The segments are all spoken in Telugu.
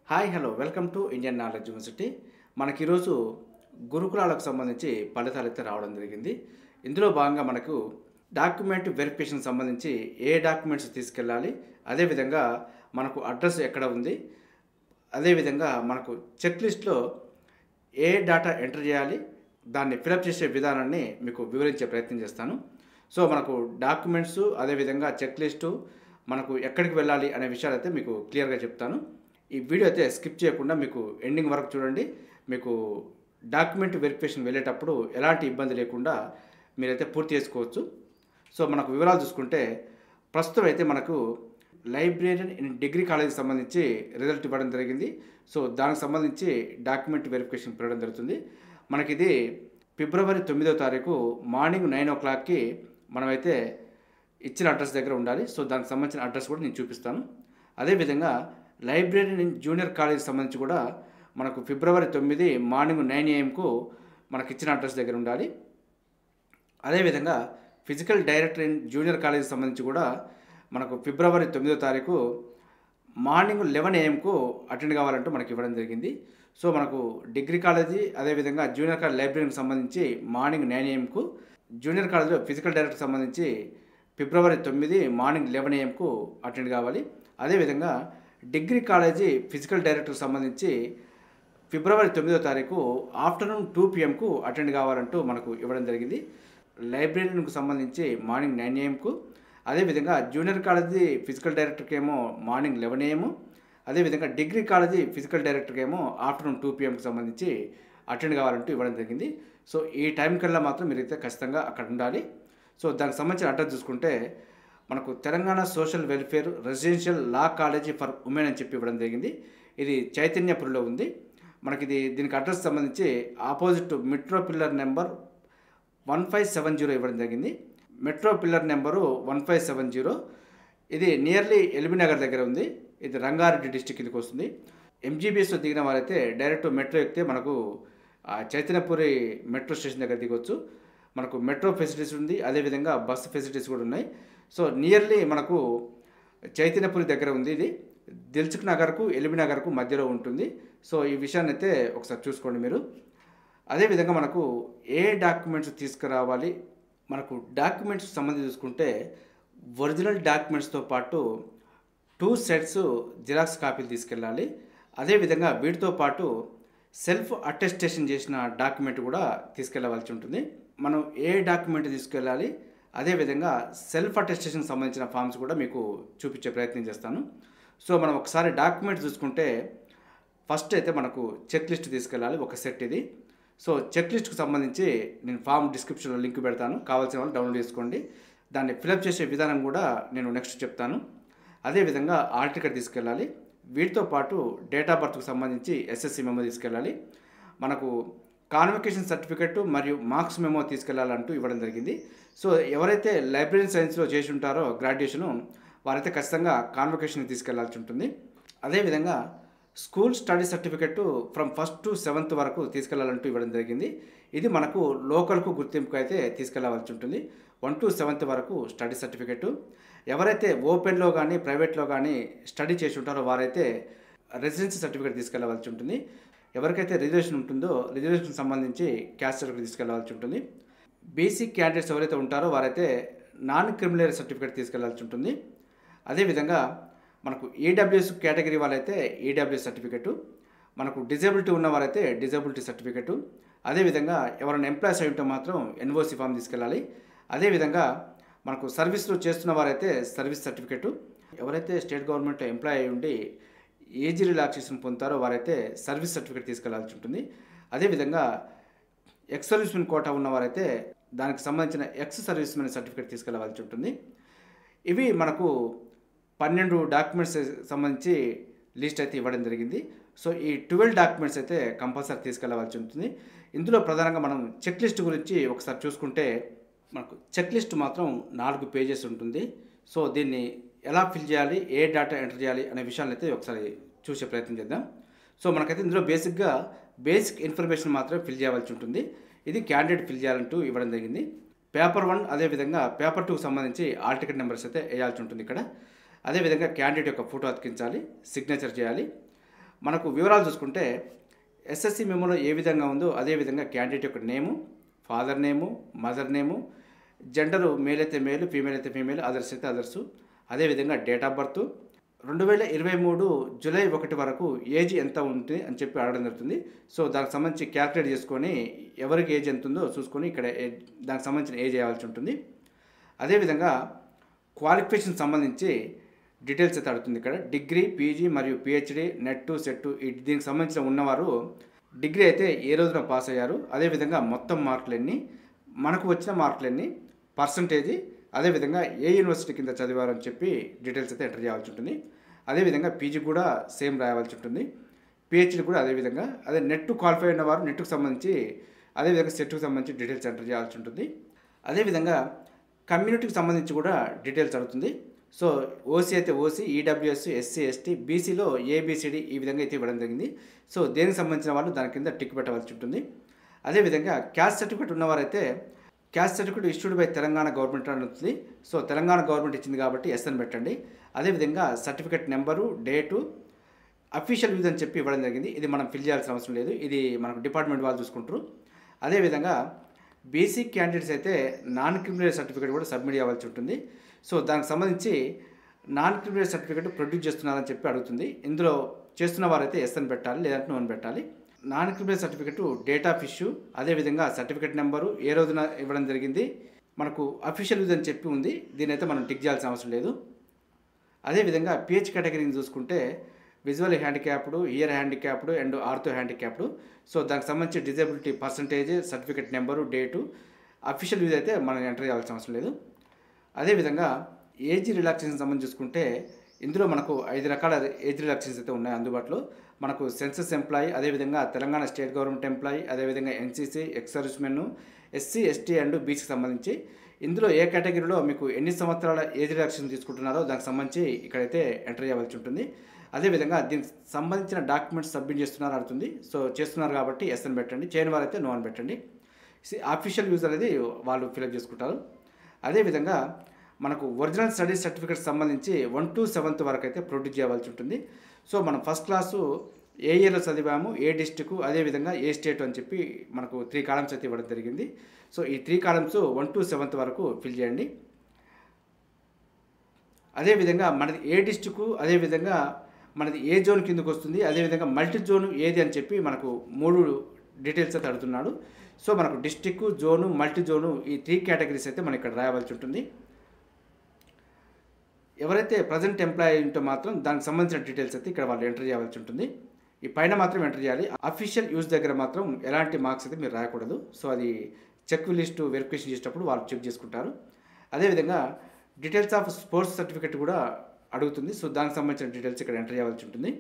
hi hello welcome to Indian knowledge university మనకి ఈరోజు గురుకులాలకు సంబంధించి ఫలితాలు అయితే రావడం జరిగింది ఇందులో భాగంగా మనకు డాక్యుమెంట్ వెరిఫికేషన్ సంబంధించి ఏ డాక్యుమెంట్స్ తీసుకెళ్ళాలి అదేవిధంగా మనకు అడ్రస్ ఎక్కడ ఉంది అదేవిధంగా మనకు చెక్ లిస్ట్లో ఏ డేటా ఎంటర్ చేయాలి దాన్ని ఫిలప్ చేసే విధానాన్ని మీకు వివరించే ప్రయత్నం చేస్తాను సో మనకు డాక్యుమెంట్స్ అదేవిధంగా చెక్ లిస్టు మనకు ఎక్కడికి వెళ్ళాలి అనే విషయాలు అయితే మీకు క్లియర్గా చెప్తాను ఈ వీడియో అయితే స్కిప్ చేయకుండా మీకు ఎండింగ్ వరకు చూడండి మీకు డాక్యుమెంట్ వెరిఫికేషన్ వెళ్ళేటప్పుడు ఎలాంటి ఇబ్బంది లేకుండా మీరైతే పూర్తి చేసుకోవచ్చు సో మనకు వివరాలు చూసుకుంటే ప్రస్తుతం అయితే మనకు లైబ్రేరియన్ ఇన్ డిగ్రీ కాలేజీకి సంబంధించి రిజల్ట్ ఇవ్వడం జరిగింది సో దానికి సంబంధించి డాక్యుమెంట్ వెరిఫికేషన్ పెరగడం జరుగుతుంది మనకి ఇది ఫిబ్రవరి తొమ్మిదో తారీఖు మార్నింగ్ నైన్ ఓ క్లాక్కి మనమైతే ఇచ్చిన అడ్రస్ దగ్గర ఉండాలి సో దానికి సంబంధించిన అడ్రస్ కూడా నేను చూపిస్తాను అదేవిధంగా లైబ్రరీ జూనియర్ కాలేజీకి సంబంధించి కూడా మనకు ఫిబ్రవరి తొమ్మిది మార్నింగ్ నైన్ ఏఎంకు మనకి ఇచ్చిన అడ్రస్ దగ్గర ఉండాలి అదేవిధంగా ఫిజికల్ డైరెక్టర్ ఇన్ జూనియర్ కాలేజీకి సంబంధించి కూడా మనకు ఫిబ్రవరి తొమ్మిదో తారీఖు మార్నింగ్ లెవెన్ ఏఎంకు అటెండ్ కావాలంటూ మనకి ఇవ్వడం జరిగింది సో మనకు డిగ్రీ కాలేజీ అదేవిధంగా జూనియర్ కాలేజ్ లైబ్రరీకి సంబంధించి మార్నింగ్ నైన్ ఏఎంకు జూనియర్ కాలేజీలో ఫిజికల్ డైరెక్టర్ సంబంధించి ఫిబ్రవరి తొమ్మిది మార్నింగ్ లెవెన్ ఏఎంకు అటెండ్ కావాలి అదేవిధంగా డిగ్రీ కాలేజీ ఫిజికల్ డైరెక్టర్కి సంబంధించి ఫిబ్రవరి తొమ్మిదో తారీఖు ఆఫ్టర్నూన్ టూ పిఎంకు అటెండ్ కావాలంటూ మనకు ఇవ్వడం జరిగింది లైబ్రరీకి సంబంధించి మార్నింగ్ నైన్ ఏఎంకు అదేవిధంగా జూనియర్ కాలేజీ ఫిజికల్ డైరెక్టర్కి ఏమో మార్నింగ్ లెవెన్ ఏఎం అదేవిధంగా డిగ్రీ కాలేజీ ఫిజికల్ డైరెక్టర్కి ఏమో ఆఫ్టర్నూన్ టూ పిఎంకి సంబంధించి అటెండ్ కావాలంటూ ఇవ్వడం జరిగింది సో ఈ టైం కల్లా మాత్రం మీరైతే ఖచ్చితంగా అక్కడ ఉండాలి సో దానికి సంబంధించిన అడ్రస్ చూసుకుంటే మనకు Telangana social welfare residential law college for women అని చెప్పి ఇవ్వడం జరిగింది ఇది చైతన్యపురిలో ఉంది మనకి ఇది దీనికి అడ్రస్ సంబంధించి opposite metro pillar number one five seven zero ఇవ్వడం జరిగింది metro pillar number one five seven zero ఇది నియర్లీ ఎల్బీ నగర్ దగ్గర ఉంది ఇది రంగారెడ్డి డిస్టిక్ కిందకి వస్తుంది ఎంజీబీఎస్లో దిగిన వారైతే డైరెక్ట్ మెట్రో ఎక్కితే మనకు ఆ చైతన్యపురి మెట్రో స్టేషన్ దగ్గర దిగొచ్చు మనకు మెట్రో ఫెసిలిటీస్ ఉంది అదేవిధంగా బస్సు ఫెసిలిటీస్ కూడా ఉన్నాయి సో నియర్లీ మనకు చైతన్యపురి దగ్గర ఉంది ఇది దిల్సుఖ్ నగర్కు ఎల్బీ నగర్కు మధ్యలో ఉంటుంది సో ఈ విషయాన్ని అయితే ఒకసారి చూసుకోండి మీరు అదేవిధంగా మనకు ఏ డాక్యుమెంట్స్ తీసుకురావాలి మనకు డాక్యుమెంట్స్ సంబంధించి చూసుకుంటే ఒరిజినల్ డాక్యుమెంట్స్తో పాటు టూ సెట్స్ జిరాక్స్ కాపీలు తీసుకెళ్ళాలి అదేవిధంగా వీటితో పాటు సెల్ఫ్ అటెస్టేషన్ చేసిన డాక్యుమెంట్ కూడా తీసుకెళ్ళవలసి ఉంటుంది మనం ఏ డాక్యుమెంట్ తీసుకెళ్ళాలి అదేవిధంగా సెల్ఫ్ అటెస్టేషన్ సంబంధించిన ఫామ్స్ కూడా మీకు చూపించే ప్రయత్నం చేస్తాను సో మనం ఒకసారి డాక్యుమెంట్ చూసుకుంటే ఫస్ట్ అయితే మనకు చెక్ లిస్ట్ తీసుకెళ్ళాలి ఒక సెట్ ఇది సో చెక్ లిస్ట్కి సంబంధించి నేను ఫామ్ డిస్క్రిప్షన్లో లింక్ పెడతాను కావాల్సిన వాళ్ళు డౌన్లోడ్ చేసుకోండి దాన్ని ఫిలప్ చేసే విధానం కూడా నేను నెక్స్ట్ చెప్తాను అదేవిధంగా ఆల్ టికెట్ తీసుకెళ్ళాలి వీటితో పాటు డేట్ ఆఫ్ బర్త్కి సంబంధించి ఎస్ఎస్సి మెమో తీసుకెళ్ళాలి మనకు కాన్వకేషన్ సర్టిఫికెట్ మరియు మార్క్స్ మెమో తీసుకెళ్లాలంటూ ఇవ్వడం జరిగింది సో ఎవరైతే లైబ్రరీ సైన్స్లో చేసి ఉంటారో గ్రాడ్యుయేషను వారైతే ఖచ్చితంగా కాన్వకేషన్ తీసుకెళ్లాల్సి ఉంటుంది అదేవిధంగా school study certificate from first to seventh వరకు తీసుకెళ్లాలంటూ ఇవ్వడం జరిగింది ఇది మనకు లోకల్కు గుర్తింపుకు అయితే తీసుకెళ్లవలసి ఉంటుంది వన్ టు సెవెంత్ వరకు స్టడీ సర్టిఫికెట్ ఎవరైతే ఓపెన్లో కానీ ప్రైవేట్లో కానీ స్టడీ చేసి ఉంటారో వారైతే రెసిడెన్సీ సర్టిఫికేట్ తీసుకెళ్లవలసి ఉంటుంది ఎవరికైతే రిజర్వేషన్ ఉంటుందో రిజర్వేషన్ సంబంధించి క్యాస్ట్ సర్టిఫికేట్ తీసుకెళ్లవలసి ఉంటుంది బేసిక్ క్యాండిడేట్స్ ఎవరైతే ఉంటారో వారైతే నాన్ క్రిమినల్ సర్టిఫికేట్ తీసుకెళ్లాల్సి ఉంటుంది అదేవిధంగా మనకు ఈడబ్ల్యూఎస్ కేటగిరీ వాళ్ళైతే ఈడబ్ల్యూఎస్ సర్టిఫికెట్ మనకు డిజేబిలిటీ ఉన్న వారైతే డిజేబిలిటీ సర్టిఫికెట్ అదేవిధంగా ఎవరైనా ఎంప్లాయీస్ అయి ఉంటే మాత్రం ఎన్ఓసి ఫామ్ తీసుకెళ్ళాలి అదేవిధంగా మనకు సర్వీస్లో చేస్తున్న వారైతే సర్వీస్ సర్టిఫికెట్ ఎవరైతే స్టేట్ గవర్నమెంట్ ఎంప్లాయ్ అయి ఉండి ఏజీ రిలాక్సేషన్ పొందుతారో వారైతే సర్వీస్ సర్టిఫికేట్ తీసుకెళ్లాల్సి ఉంటుంది అదేవిధంగా ఎక్స్ సర్వీస్మెన్ కోటా ఉన్నవారైతే దానికి సంబంధించిన ఎక్స్ సర్వీస్మెన్ సర్టిఫికేట్ తీసుకెళ్లవలసి ఉంటుంది ఇవి మనకు పన్నెండు డాక్యుమెంట్స్ సంబంధించి లిస్ట్ అయితే ఇవ్వడం జరిగింది సో ఈ ట్వెల్వ్ డాక్యుమెంట్స్ అయితే కంపల్సరీ తీసుకెళ్లవలసి ఉంటుంది ఇందులో ప్రధానంగా మనం చెక్ లిస్ట్ గురించి ఒకసారి చూసుకుంటే మనకు చెక్ లిస్ట్ మాత్రం నాలుగు పేజెస్ ఉంటుంది సో దీన్ని ఎలా ఫిల్ చేయాలి ఏ డేటా ఎంటర్ చేయాలి అనే విషయాన్ని అయితే ఒకసారి చూసే ప్రయత్నం చేద్దాం సో మనకైతే ఇందులో బేసిక్గా బేసిక్ ఇన్ఫర్మేషన్ మాత్రమే ఫిల్ చేయవలసి ఉంటుంది ఇది క్యాండిడేట్ ఫిల్ చేయాలంటూ ఇవ్వడం జరిగింది పేపర్ వన్ అదేవిధంగా పేపర్ టూకి సంబంధించి ఆల్ టికెట్ నెంబర్స్ అయితే వేయాల్సి ఉంటుంది ఇక్కడ అదేవిధంగా క్యాండిడేట్ యొక్క ఫోటో అతికించాలి సిగ్నేచర్ చేయాలి మనకు వివరాలు చూసుకుంటే ఎస్ఎస్సి మెమోలో ఏ విధంగా ఉందో అదే విధంగా క్యాండిడేట్ యొక్క name father name mother name gender male అయితే మేలు ఫీమేల్ అయితే ఫీమేల్ అదర్స్ అయితే అదర్సు అదేవిధంగా డేట్ ఆఫ్ బర్త్ రెండు వేల ఇరవై మూడు జూలై ఒకటి వరకు ఏజ్ ఎంత ఉంటుంది అని చెప్పి అడగడం జరుగుతుంది సో దానికి సంబంధించి క్యాల్కులేట్ చేసుకొని ఎవరికి ఏజ్ ఎంత ఉందో చూసుకొని ఇక్కడ ఏ- దానికి సంబంధించిన ఏజ్ వేయాల్సి ఉంటుంది అదేవిధంగా క్వాలిఫికేషన్ సంబంధించి డీటెయిల్స్ అయితే అడుగుతుంది ఇక్కడ డిగ్రీ పీజీ మరియు పిహెచ్డి నెట్ సెట్ దీనికి సంబంధించిన ఉన్నవారు డిగ్రీ అయితే ఏ రోజున పాస్ అయ్యారు అదేవిధంగా మొత్తం మార్కులు ఎన్ని మనకు వచ్చిన మార్కులు ఎన్ని పర్సంటేజీ అదేవిధంగా ఏ యూనివర్సిటీ కింద చదివారు అని చెప్పి డీటెయిల్స్ అయితే ఎంటర్ చేయాల్సి ఉంటుంది అదేవిధంగా పీజీ కూడా సేమ్ రాయవలసి ఉంటుంది పిహెచ్డి కూడా అదేవిధంగా అదే నెట్ క్వాలిఫై అయిన వారు నెట్కు సంబంధించి అదేవిధంగా సెట్కు సంబంధించి డీటెయిల్స్ ఎంటర్ చేయాల్సి ఉంటుంది అదేవిధంగా కమ్యూనిటీకి సంబంధించి కూడా డీటెయిల్స్ అడుగుతుంది సో ఓసీ అయితే ఓసీ ఈడబ్ల్యూఎస్ ఎస్సీ ఎస్టీ బీసీలో ఏబిసిడి ఈ విధంగా అయితే ఇవ్వడం జరిగింది సో దేనికి సంబంధించిన వాళ్ళు దాని కింద టిక్ పెట్టవలసి ఉంటుంది అదేవిధంగా క్యాస్ట్ సర్టిఫికేట్ ఉన్నవారైతే caste certificate issued by Telangana government అని ఉంటుంది సో తెలంగాణ గవర్నమెంట్ ఇచ్చింది కాబట్టి ఎస్ అని పెట్టండి అదేవిధంగా certificate number date official use అని చెప్పి ఇవ్వడం జరిగింది ఇది మనం ఫిల్ చేయాల్సిన అవసరం లేదు ఇది మనకు డిపార్ట్మెంట్ వాళ్ళు చూసుకుంటారు అదేవిధంగా బీసీ క్యాండిడేట్స్ అయితే నాన్ క్రిమినల్ సర్టిఫికేట్ కూడా సబ్మిట్ చేయాల్సి ఉంటుంది సో దానికి సంబంధించి నాన్ క్రిమినల్ సర్టిఫికేట్ ప్రొడ్యూస్ చేస్తున్నారని చెప్పి అడుగుతుంది ఇందులో చేస్తున్న వారైతే ఎస్ అని పెట్టాలి లేదంటే నో అని పెట్టాలి non criminal certificate date of issue అదేవిధంగా సర్టిఫికేట్ నెంబరు ఏ రోజున ఇవ్వడం జరిగింది మనకు అఫీషియల్ యూజ్ అని చెప్పి ఉంది దీని అయితే మనం టిక్ చేయాల్సిన అవసరం లేదు అదేవిధంగా పిహెచ్ కేటగిరీని చూసుకుంటే visual handicapped ear handicapped and ortho handicapped so దానికి సంబంధించి disability percentage certificate number date official use అయితే మనం ఎంటర్ చేయాల్సిన అవసరం లేదు అదేవిధంగా ఏజ్ రిలాక్సేషన్ సంబంధించి చూసుకుంటే ఇందులో మనకు ఐదు రకాల ఏజ్ రిలాక్సేషన్స్ అయితే ఉన్నాయి అందుబాటులో మనకు సెన్సస్ ఎంప్లాయీ అదేవిధంగా తెలంగాణ స్టేట్ గవర్నమెంట్ ఎంప్లాయీ అదేవిధంగా NCC ex servicemen SC ST and బీసీకి సంబంధించి ఇందులో ఏ కేటగిరీలో మీకు ఎన్ని సంవత్సరాల ఏజ్ రిలాక్సేషన్ తీసుకుంటున్నారో దానికి సంబంధించి ఇక్కడైతే ఎంటర్ చేయవలసి ఉంటుంది అదేవిధంగా దీనికి సంబంధించిన డాక్యుమెంట్స్ సబ్మిట్ చేస్తున్నారు అడుగుతుంది సో చేస్తున్నారు కాబట్టి ఎస్ అని పెట్టండి చేయని వారైతే నో అని పెట్టండి అఫీషియల్ యూజ్ అనేది వాళ్ళు ఫిలప్ చేసుకుంటారు అదేవిధంగా మనకు ఒరిజినల్ స్టడీ సర్టిఫికేట్ సంబంధించి వన్ టు సెవెంత్ వరకు అయితే ప్రొడ్యూస్ చేయవలసి ఉంటుంది సో మనం ఫస్ట్ క్లాసు ఏ ఇయర్లో చదివాము ఏ డిస్టిక్ అదేవిధంగా ఏ స్టేట్ అని చెప్పి మనకు త్రీ కాలమ్స్ అయితే ఇవ్వడం జరిగింది సో ఈ three columns one to seventh వరకు ఫిల్ చేయండి అదేవిధంగా మనది ఏ డిస్టిక్ అదేవిధంగా మనది ఏ జోన్ కిందకు వస్తుంది అదేవిధంగా మల్టీ జోన్ ఏది అని చెప్పి మనకు మూడు డీటెయిల్స్ అయితే అడుగుతున్నాడు సో మనకు డిస్టిక్ జోను మల్టీ జోను ఈ త్రీ కేటగిరీస్ అయితే మనం ఇక్కడ రాయవలసి ఉంటుంది ఎవరైతే ప్రజెంట్ ఎంప్లాయీ ఉంటే మాత్రం దానికి సంబంధించిన డీటెయిల్స్ అయితే ఇక్కడ వాళ్ళు ఎంటర్ చేయవలసి ఉంటుంది ఈ పైన మాత్రం ఎంటర్ చేయాలి అఫీషియల్ యూజ్ దగ్గర మాత్రం ఎలాంటి మార్క్స్ అయితే మీరు రాయకూడదు సో అది చెక్ లిస్ట్ వెరిఫికేషన్ చేసేటప్పుడు వాళ్ళు చెక్ చేసుకుంటారు అదేవిధంగా డీటెయిల్స్ ఆఫ్ స్పోర్ట్స్ సర్టిఫికేట్ కూడా అడుగుతుంది సో దానికి సంబంధించిన డీటెయిల్స్ ఇక్కడ ఎంటర్ చేయవలసి ఉంటుంది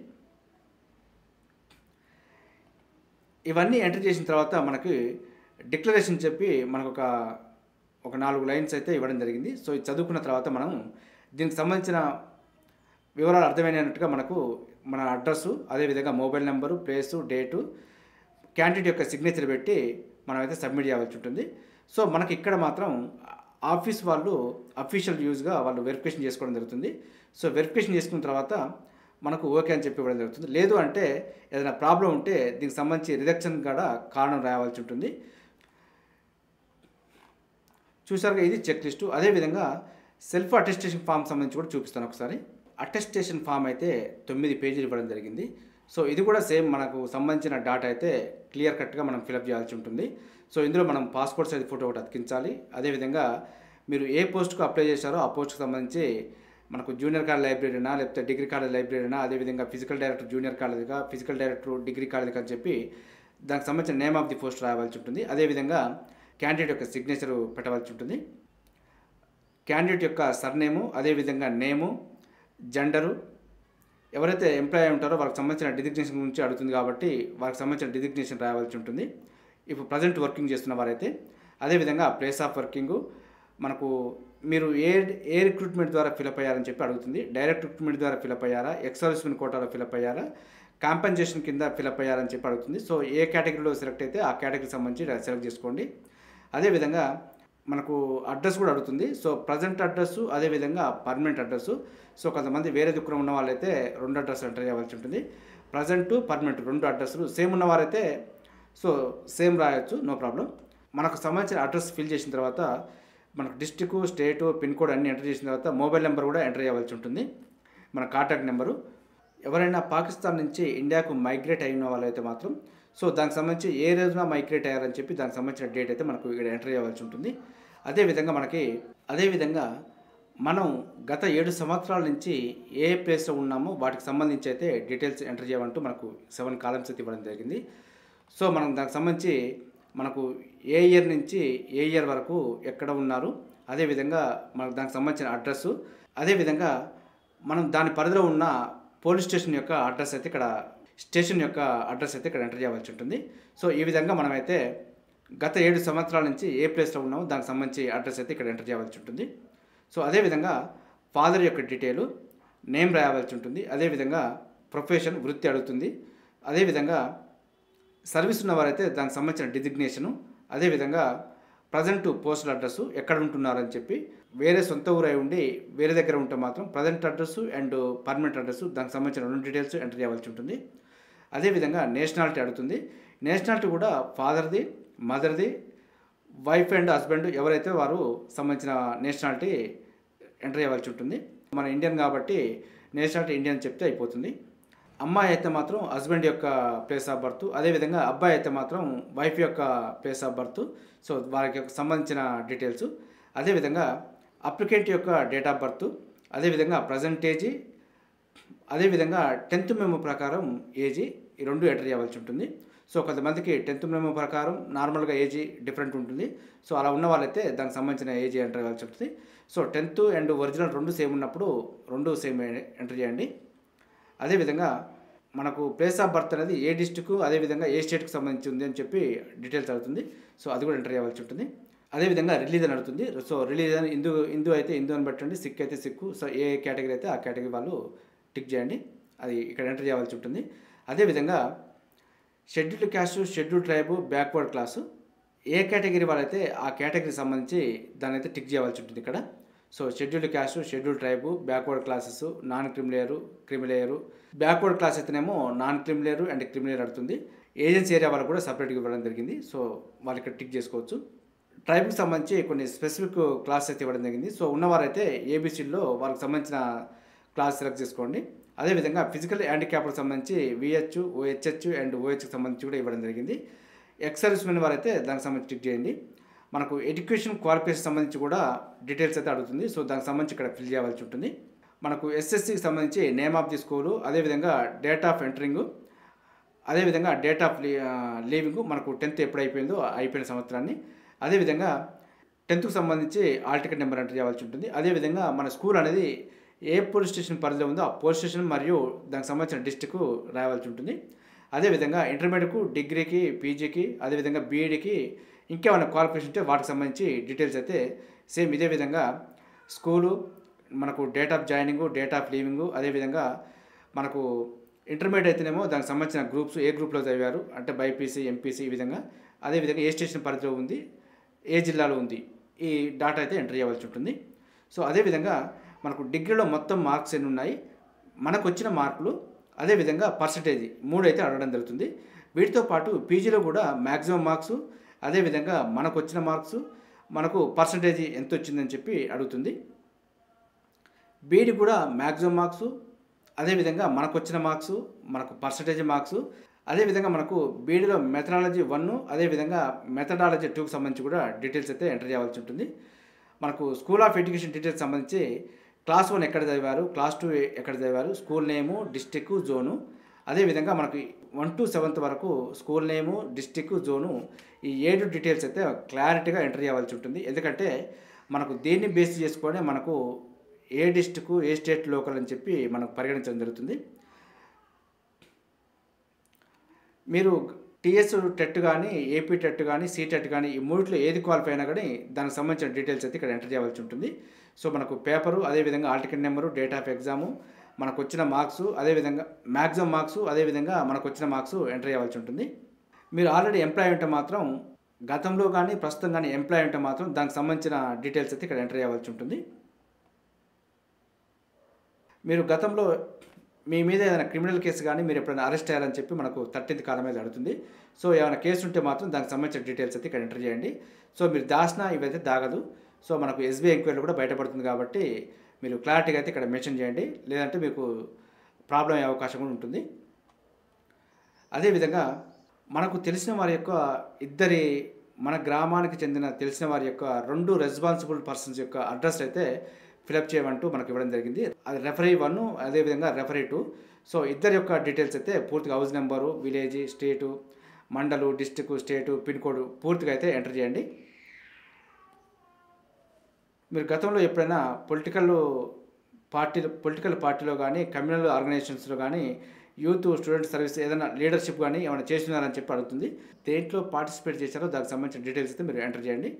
ఇవన్నీ ఎంటర్ చేసిన తర్వాత మనకి డిక్లరేషన్ చెప్పి మనకు ఒక ఒక నాలుగు లైన్స్ అయితే ఇవ్వడం జరిగింది సో ఇది చదువుకున్న తర్వాత మనం దీనికి సంబంధించిన వివరాలు అర్థమైనట్టుగా మనకు మన అడ్రస్సు అదేవిధంగా mobile number place date candidate యొక్క సిగ్నేచర్ పెట్టి మనం అయితే సబ్మిట్ చేయవలసి ఉంటుంది సో మనకి ఇక్కడ మాత్రం ఆఫీస్ వాళ్ళు అఫీషియల్ యూజ్గా వాళ్ళు వెరిఫికేషన్ చేసుకోవడం జరుగుతుంది సో వెరిఫికేషన్ చేసుకున్న తర్వాత మనకు ఓకే అని చెప్పి ఇవ్వడం జరుగుతుంది లేదు అంటే ఏదైనా ప్రాబ్లం ఉంటే దీనికి సంబంధించి రిడక్షన్ కూడా కారణం రావాల్సి ఉంటుంది చూసారుగా ఇది చెక్ లిస్టు అదేవిధంగా సెల్ఫ్ అటెస్టేషన్ ఫామ్ సంబంధించి కూడా చూపిస్తాను ఒకసారి అటెస్టేషన్ ఫామ్ అయితే తొమ్మిది పేజీలు ఇవ్వడం జరిగింది సో ఇది కూడా సేమ్ మనకు సంబంధించిన డాటా అయితే క్లియర్ కట్గా మనం ఫిలప్ చేయాల్సి ఉంటుంది సో ఇందులో మనం పాస్పోర్ట్ సైజ్ ఫోటో ఒకటి అతికించాలి అదేవిధంగా మీరు ఏ పోస్ట్కు అప్లై చేశారో ఆ పోస్ట్కి సంబంధించి మనకు జూనియర్ కాలేజ్ లైబ్రరీనా లేకపోతే డిగ్రీ కాలేజ్ లైబ్రరీనా అదేవిధంగా ఫిజికల్ డైరెక్టర్ జూనియర్ కాలేజ్గా ఫిజికల్ డైరెక్టర్ డిగ్రీ కాలేజ్ అని చెప్పి దానికి సంబంధించిన నేమ్ ఆఫ్ ది పోస్ట్ రావాల్సి ఉంటుంది అదేవిధంగా క్యాండిడేట్ యొక్క సిగ్నేచర్ పెట్టవలసి ఉంటుంది క్యాండిడేట్ యొక్క సర్నేము అదేవిధంగా నేము జెండరు ఎవరైతే ఎంప్లాయ్ ఉంటారో వాళ్ళకి సంబంధించిన డిజిగ్నేషన్ గురించి అడుగుతుంది కాబట్టి వాళ్ళకి సంబంధించిన డిజిగ్నేషన్ రావాల్సి ఉంటుంది ఇప్పుడు ప్రజెంట్ వర్కింగ్ చేస్తున్న వారైతే అదేవిధంగా ప్లేస్ ఆఫ్ వర్కింగు మనకు మీరు ఏ ఏ రిక్రూట్మెంట్ ద్వారా ఫిలప్ అయ్యారని చెప్పి అడుగుతుంది డైరెక్ట్ రిక్రూట్మెంట్ ద్వారా ఫిలప్ అయ్యారా ఎక్సర్విస్మెంట్ కోటాలో ఫిలప్ అయ్యారా కాంపెన్సేషన్ కింద ఫిలప్ అయ్యారని చెప్పి అడుగుతుంది సో ఏ కేటగిరీలో సెలెక్ట్ అయితే ఆ కేటగిరీకి సంబంధించి సెలెక్ట్ చేసుకోండి అదేవిధంగా మనకు అడ్రస్ కూడా అడుగుతుంది సో ప్రజెంట్ అడ్రస్ అదేవిధంగా పర్మనెంట్ అడ్రస్ సో కొంతమంది వేరే దుక్కున ఉన్న వాళ్ళైతే రెండు అడ్రస్ ఎంటర్ చేయవలసి ఉంటుంది ప్రజెంట్ పర్మనెంట్ రెండు అడ్రస్లు సేమ్ ఉన్నవారైతే సో సేమ్ రాయొచ్చు నో ప్రాబ్లం మనకు సంబంధించిన అడ్రస్ ఫిల్ చేసిన తర్వాత మనకు డిస్టిక్ స్టేటు పిన్ కోడ్ అన్ని ఎంటర్ చేసిన తర్వాత మొబైల్ నెంబర్ కూడా ఎంటర్ చేయవలసి ఉంటుంది మన కాంటాక్ట్ నెంబరు ఎవరైనా పాకిస్తాన్ నుంచి ఇండియాకు మైగ్రేట్ అయిన వాళ్ళైతే మాత్రం సో దానికి సంబంధించి ఏ రోజున మైగ్రేట్ అయ్యారని చెప్పి దానికి సంబంధించిన డేట్ అయితే మనకు ఇక్కడ ఎంటర్ చేయవలసి ఉంటుంది అదేవిధంగా మనకి అదేవిధంగా మనం గత ఏడు సంవత్సరాల నుంచి ఏ ప్లేస్లో ఉన్నామో వాటికి సంబంధించి అయితే డీటెయిల్స్ ఎంటర్ చేయమంటూ మనకు సెవెన్ కాలమ్స్ అయితే ఇవ్వడం జరిగింది సో మనం దానికి సంబంధించి మనకు ఏ ఇయర్ నుంచి ఏ ఇయర్ వరకు ఎక్కడ ఉన్నారు అదేవిధంగా మనకు దానికి సంబంధించిన అడ్రస్సు అదేవిధంగా మనం దాని పరిధిలో ఉన్న పోలీస్ స్టేషన్ యొక్క అడ్రస్ అయితే ఇక్కడ స్టేషన్ యొక్క అడ్రస్ అయితే ఇక్కడ ఎంటర్ చేయవలసి ఉంటుంది సో ఈ విధంగా మనమైతే గత ఏడు సంవత్సరాల నుంచి ఏ ప్లేస్లో ఉన్నామో దానికి సంబంధించి అడ్రస్ అయితే ఇక్కడ ఎంటర్ చేయవలసి ఉంటుంది సో అదేవిధంగా ఫాదర్ యొక్క డీటెయిల్ నేమ్ రాయవలసి ఉంటుంది అదేవిధంగా ప్రొఫెషన్ వృత్తి అడుగుతుంది అదేవిధంగా సర్వీస్ ఉన్నవారైతే దానికి సంబంధించిన డిజిగ్నేషను అదేవిధంగా ప్రజెంట్ పోస్టల్ అడ్రస్ ఎక్కడ ఉంటున్నారని చెప్పి వేరే సొంత ఊరు అయి ఉండి వేరే దగ్గర ఉంటే మాత్రం present address and permanent address దానికి సంబంధించిన రెండు డీటెయిల్స్ ఎంటర్ చేయవలసి ఉంటుంది అదేవిధంగా నేషనాలిటీ అడుగుతుంది నేషనాలిటీ కూడా ఫాదర్ది మదర్ది వైఫ్ అండ్ హస్బెండ్ ఎవరైతే వారు సంబంధించిన నేషనాలిటీ ఎంటర్ చేయవలసి ఉంటుంది మన ఇండియన్ కాబట్టి నేషనాలిటీ ఇండియన్ చెప్తే అయిపోతుంది అమ్మాయి అయితే మాత్రం హస్బెండ్ యొక్క ప్లేస్ ఆఫ్ బర్త్ అదేవిధంగా అబ్బాయి అయితే మాత్రం వైఫ్ యొక్క ప్లేస్ ఆఫ్ బర్త్ సో వారికి యొక్క సంబంధించిన డీటెయిల్స్ అదేవిధంగా అప్లికెంట్ యొక్క డేట్ ఆఫ్ బర్త్ అదేవిధంగా ప్రజెంట్ ఏజీ అదేవిధంగా టెన్త్ మెమో ప్రకారం ఏజీ ఈ రెండు ఎంటర్ చేయవలసి ఉంటుంది సో కొంతమందికి టెన్త్ మెమో ప్రకారం నార్మల్గా ఏజీ డిఫరెంట్ ఉంటుంది సో అలా ఉన్న వాళ్ళైతే దానికి సంబంధించిన ఏజీ ఎంటర్ చేయవలసి ఉంటుంది సో టెన్త్ అండ్ ఒరిజినల్ రెండు సేమ్ ఉన్నప్పుడు రెండు సేమ్ ఎంటర్ చేయండి అదేవిధంగా మనకు ప్లేస్ ఆఫ్ బర్త్ అనేది ఏ డిస్టిక్ అదేవిధంగా ఏ స్టేట్కి సంబంధించి ఉంది అని చెప్పి డీటెయిల్స్ అవుతుంది సో అది కూడా ఎంటర్ చేయవలసి ఉంటుంది అదేవిధంగా రిలీజన్ అడుగుతుంది సో రిలీజన్ హిందూ హిందూ అయితే హిందూ అని పెట్టండి సిక్ అయితే సిక్కు సో ఏ కేటగిరీ అయితే ఆ కేటగిరీ వాళ్ళు టిక్ చేయండి అది ఇక్కడ ఎంటర్ చేయవలసి ఉంటుంది అదేవిధంగా scheduled caste scheduled tribe backward class ఏ కేటగిరీ వాళ్ళైతే ఆ కేటగిరీ సంబంధించి దాన్ని అయితే టిక్ చేయవలసి ఉంటుంది ఇక్కడ so scheduled caste scheduled tribe backward classes non creamy layer creamy layer backward class అయితేనేమో నాన్ క్రిమిలేయరు అండ్ క్రిమిలేయర్ అడుగుతుంది ఏజెన్సీ ఏరియా వాళ్ళకు కూడా సపరేట్గా ఇవ్వడం జరిగింది సో వాళ్ళు ఇక్కడ టిక్ చేసుకోవచ్చు ట్రైబ్కి సంబంధించి కొన్ని స్పెసిఫిక్ క్లాస్ అయితే ఇవ్వడం జరిగింది సో ఉన్నవారైతే ఏబీసీలో వాళ్ళకి సంబంధించిన క్లాస్ సెలెక్ట్ చేసుకోండి అదేవిధంగా ఫిజికల్ హ్యాండిక్యాప్కి సంబంధించి విహెచ్ ఓహెచ్హెచ్ అండ్ ఓహెచ్కి సంబంధించి కూడా ఇవ్వడం జరిగింది ఎక్స్ సర్వీస్ మెన్ వారైతే దానికి సంబంధించి టిక్ చేయండి మనకు ఎడ్యుకేషన్ క్వాలిఫికేషన్ సంబంధించి కూడా డీటెయిల్స్ అయితే అడుగుతుంది సో దానికి సంబంధించి ఇక్కడ ఫిల్ చేయవలసి ఉంటుంది మనకు ఎస్ఎస్సికి సంబంధించి నేమ్ ఆఫ్ ది స్కూలు అదేవిధంగా డేట్ ఆఫ్ ఎంటరింగ్ అదేవిధంగా డేట్ ఆఫ్ లీ లీవింగ్ మనకు టెన్త్ ఎప్పుడు అయిపోయిందో అయిపోయిన సంవత్సరాన్ని అదేవిధంగా టెన్త్కి సంబంధించి ఆల్ టికెట్ నెంబర్ ఎంటర్ చేయవలసి ఉంటుంది అదేవిధంగా మన స్కూల్ అనేది ఏ పోలీస్ స్టేషన్ పరిధిలో ఉందో ఆ పోలీస్ స్టేషన్ మరియు దానికి సంబంధించిన డిస్టిక్ రాయవలసి ఉంటుంది అదేవిధంగా ఇంటర్మీడియట్కు డిగ్రీకి పీజీకి అదేవిధంగా బీఈడికి ఇంకేమైనా క్వాలిఫికేషన్ ఉంటే వాటికి సంబంధించి డీటెయిల్స్ అయితే సేమ్ ఇదే విధంగా స్కూలు మనకు date of joining date of leaving అదేవిధంగా మనకు ఇంటర్మీడియట్ అయితేనేమో దానికి సంబంధించిన గ్రూప్స్ ఏ గ్రూప్లో చదివారు అంటే బైపీసీ ఎంపీసీ ఈ విధంగా అదేవిధంగా ఏ స్టేషన్ పరిధిలో ఉంది ఏ జిల్లాలో ఉంది ఈ డాటా అయితే ఎంటర్ చేయవలసి ఉంటుంది సో అదేవిధంగా మనకు డిగ్రీలో మొత్తం మార్క్స్ ఎన్ని ఉన్నాయి మనకు వచ్చిన మార్కులు అదేవిధంగా పర్సంటేజ్ మూడు అయితే అడగడం జరుగుతుంది వీటితో పాటు పీజీలో కూడా మ్యాక్సిమం మార్క్స్ అదేవిధంగా మనకు వచ్చిన మార్క్స్ మనకు పర్సంటేజ్ ఎంత వచ్చిందని చెప్పి అడుగుతుంది బీఈడి కూడా మ్యాక్సిమం మార్క్స్ అదేవిధంగా మనకు వచ్చిన మార్క్స్ మనకు పర్సంటేజ్ మార్క్స్ అదేవిధంగా మనకు బీఈడిలో మెథడాలజీ వన్ అదేవిధంగా మెథడాలజీ టూకి సంబంధించి కూడా డీటెయిల్స్ అయితే ఎంటర్ చేయవలసి ఉంటుంది మనకు స్కూల్ ఆఫ్ ఎడ్యుకేషన్ డీటెయిల్స్ సంబంధించి క్లాస్ వన్ ఎక్కడ చదివారు క్లాస్ టూ ఎక్కడ చదివారు స్కూల్ నేము డిస్టిక్ జోను అదేవిధంగా మనకి వన్ టు సెవెంత్ వరకు స్కూల్ నేము డిస్టిక్ జోను ఈ ఏడు డీటెయిల్స్ అయితే క్లారిటీగా ఎంటర్ చేయవలసి ఉంటుంది ఎందుకంటే మనకు దేన్ని బేస్ చేసుకొని మనకు ఏ డిస్టిక్ ఏ స్టేట్ లోకల్ అని చెప్పి మనకు పరిగణించడం జరుగుతుంది మీరు టీఎస్ టెట్ కానీ ఏపీ టెట్ కానీ సీటెట్ కానీ ఈ మూడిట్లో ఏది క్వాలిఫై అయినా కానీ దానికి సంబంధించిన డీటెయిల్స్ అయితే ఇక్కడ ఎంటర్ చేయవలసి ఉంటుంది సో మనకు పేపరు అదేవిధంగా hall ticket number date of exam మనకు వచ్చిన మార్క్స్ అదేవిధంగా మ్యాక్సిమం మార్క్స్ అదేవిధంగా మనకు వచ్చిన మార్క్స్ ఎంటర్ చేయవలసి ఉంటుంది మీరు ఆల్రెడీ ఎంప్లాయ్ ఉంటే మాత్రం గతంలో కానీ ప్రస్తుతం కానీ ఎంప్లాయ్ ఉంటే మాత్రం దానికి సంబంధించిన డీటెయిల్స్ అయితే ఇక్కడ ఎంటర్ చేయవలసి ఉంటుంది మీరు గతంలో మీ మీద ఏదైనా క్రిమినల్ కేసు కానీ మీరు ఎప్పుడైనా అరెస్ట్ అయ్యారని చెప్పి మనకు థర్టీన్త్ కాలం మీద అడుగుతుంది సో ఏమైనా కేసు ఉంటే మాత్రం దానికి సంబంధించిన డీటెయిల్స్ అయితే ఇక్కడ ఎంటర్ చేయండి సో మీరు దాచిన ఇవైతే దాగదు సో మనకు ఎస్బీఐ ఎంక్వైరీ కూడా బయటపడుతుంది కాబట్టి మీరు క్లారిటీగా అయితే ఇక్కడ మెన్షన్ చేయండి లేదంటే మీకు ప్రాబ్లం అయ్యే అవకాశం కూడా ఉంటుంది అదేవిధంగా మనకు తెలిసిన వారి యొక్క ఇద్దరి మన గ్రామానికి చెందిన తెలిసిన వారి యొక్క రెండు రెస్పాన్సిబుల్ పర్సన్స్ యొక్క అడ్రస్ అయితే ఫిలప్ చేయమంటూ మనకు ఇవ్వడం జరిగింది అది రెఫరీ వన్ అదేవిధంగా రెఫరీ టూ సో ఇద్దరి యొక్క డీటెయిల్స్ అయితే పూర్తిగా house number village state mandal district state pin code పూర్తిగా అయితే ఎంటర్ చేయండి మీరు గతంలో ఎప్పుడైనా పొలిటికల్ పార్టీ పొలిటికల్ పార్టీలో కానీ కమ్యూనల్ ఆర్గనైజేషన్స్లో కానీ యూత్ స్టూడెంట్ సర్వీస్ ఏదైనా లీడర్షిప్ కానీ ఏమైనా చేస్తున్నారని చెప్పి అడుగుతుంది దేంట్లో పార్టిసిపేట్ చేశారో దానికి సంబంధించిన డీటెయిల్స్ అయితే మీరు ఎంటర్ చేయండి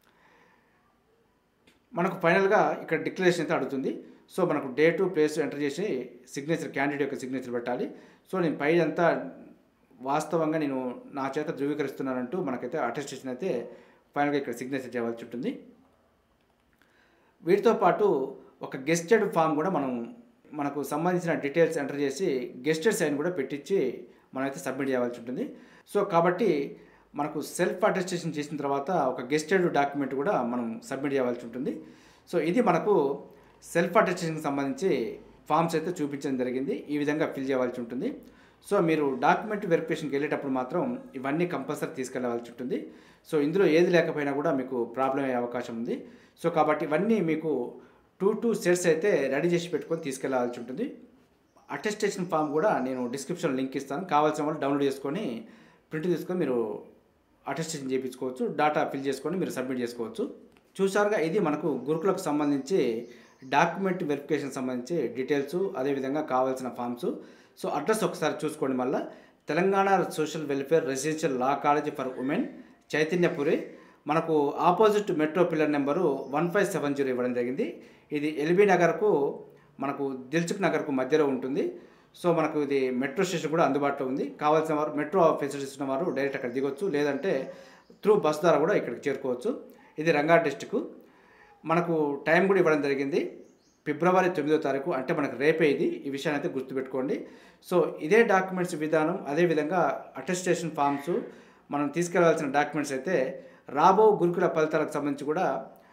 మనకు ఫైనల్గా ఇక్కడ డిక్లరేషన్ అయితే అడుగుతుంది సో మనకు డేటు ప్లేస్ ఎంటర్ చేసి సిగ్నేచర్ క్యాండిడేట్ యొక్క సిగ్నేచర్ పెట్టాలి సో నేను పై అంతా వాస్తవంగా నేను నా చేత ధృవీకరిస్తున్నానంటూ మనకైతే అటెస్టేషన్ అయితే ఫైనల్గా ఇక్కడ సిగ్నేచర్ చేయవలసి ఉంటుంది వీటితో పాటు ఒక గెస్టెడ్ ఫామ్ కూడా మనం మనకు సంబంధించిన డీటెయిల్స్ ఎంటర్ చేసి గెస్టెడ్ సైన్ కూడా పెట్టించి మనమైతే సబ్మిట్ చేయవలసి ఉంటుంది సో కాబట్టి మనకు సెల్ఫ్ అటెస్టేషన్ చేసిన తర్వాత ఒక గెస్టెడ్ డాక్యుమెంట్ కూడా మనం సబ్మిట్ చేయవలసి ఉంటుంది సో ఇది మనకు సెల్ఫ్ అటెస్టేషన్కి సంబంధించి ఫామ్స్ అయితే చూపించడం జరిగింది ఈ విధంగా ఫిల్ చేయవలసి ఉంటుంది సో మీరు డాక్యుమెంట్ వెరిఫికేషన్కి వెళ్ళేటప్పుడు మాత్రం ఇవన్నీ కంపల్సరీ తీసుకెళ్ళవలసి ఉంటుంది సో ఇందులో ఏది లేకపోయినా కూడా మీకు ప్రాబ్లం అయ్యే అవకాశం ఉంది సో కాబట్టి ఇవన్నీ మీకు టూ టూ సెట్స్ అయితే రెడీ చేసి పెట్టుకొని తీసుకెళ్ళాల్సి ఉంటుంది అటెస్టేషన్ ఫామ్ కూడా నేను డిస్క్రిప్షన్ లింక్ ఇస్తాను కావాల్సిన వాళ్ళు డౌన్లోడ్ చేసుకొని ప్రింట్ తీసుకొని మీరు అటెస్టేషన్ చేయించుకోవచ్చు డేటా ఫిల్ చేసుకొని మీరు సబ్మిట్ చేసుకోవచ్చు చూసారుగా ఇది మనకు గురుకులకు సంబంధించి డాక్యుమెంట్ వెరిఫికేషన్ సంబంధించి డీటెయిల్స్ అదేవిధంగా కావాల్సిన ఫామ్స్ సో అడ్రస్ ఒకసారి చూసుకోండి మళ్ళీ Telangana social welfare residential law college for women Chaitanyapuri మనకు opposite metro pillar number one five seven zero ఇవ్వడం జరిగింది ఇది ఎల్బీ నగర్కు మనకు దిల్సుఖ్ నగర్కు మధ్యలో ఉంటుంది సో మనకు ఇది మెట్రో స్టేషన్ కూడా అందుబాటులో ఉంది కావాల్సిన వారు మెట్రో ఫెసిలిటీస్ ఉన్న వారు డైరెక్ట్ అక్కడ దిగొచ్చు లేదంటే త్రూ బస్ ద్వారా కూడా ఇక్కడికి చేరుకోవచ్చు ఇది రంగారెడ్డి డిస్టిక్ మనకు టైం కూడా ఇవ్వడం జరిగింది ఫిబ్రవరి తొమ్మిదో తారీఖు అంటే మనకు రేపే ఇది ఈ విషయాన్ని అయితే గుర్తుపెట్టుకోండి సో ఇదే డాక్యుమెంట్స్ విధానం అదేవిధంగా అటెస్టేషన్ ఫామ్స్ మనం తీసుకెళ్లాల్సిన డాక్యుమెంట్స్ అయితే రాబో గురుకుల ఫలితాలకు సంబంధించి కూడా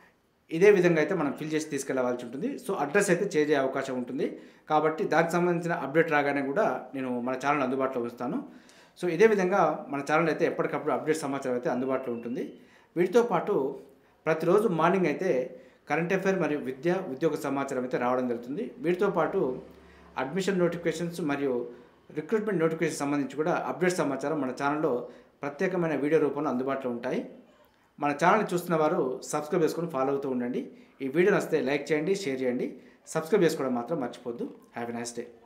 ఇదే విధంగా అయితే మనం ఫిల్ చేసి తీసుకెళ్ళవలసి ఉంటుంది సో అడ్రస్ అయితే చేంజ్ అయ్యే అవకాశం ఉంటుంది కాబట్టి దానికి సంబంధించిన అప్డేట్ రాగానే కూడా నేను మన ఛానల్ అందుబాటులో ఉంచుతాను సో ఇదే విధంగా మన ఛానల్ అయితే ఎప్పటికప్పుడు అప్డేట్ సమాచారం అయితే అందుబాటులో ఉంటుంది వీటితో పాటు ప్రతిరోజు మార్నింగ్ అయితే కరెంట్ అఫైర్ మరియు విద్య ఉద్యోగ సమాచారం అయితే రావడం జరుగుతుంది వీటితో పాటు అడ్మిషన్ నోటిఫికేషన్స్ మరియు రిక్రూట్మెంట్ నోటిఫికేషన్ సంబంధించి కూడా అప్డేట్ సమాచారం మన ఛానల్లో ప్రత్యేకమైన వీడియో రూపంలో అందుబాటులో ఉంటాయి మన ఛానల్ని చూస్తున్న వారు సబ్స్క్రైబ్ చేసుకొని ఫాలో అవుతూ ఉండండి ఈ వీడియో నచ్చితే లైక్ చేయండి షేర్ చేయండి సబ్స్క్రైబ్ చేసుకోవడం మాత్రం మర్చిపోద్దు హ్యావ్ ఎ నైస్ డే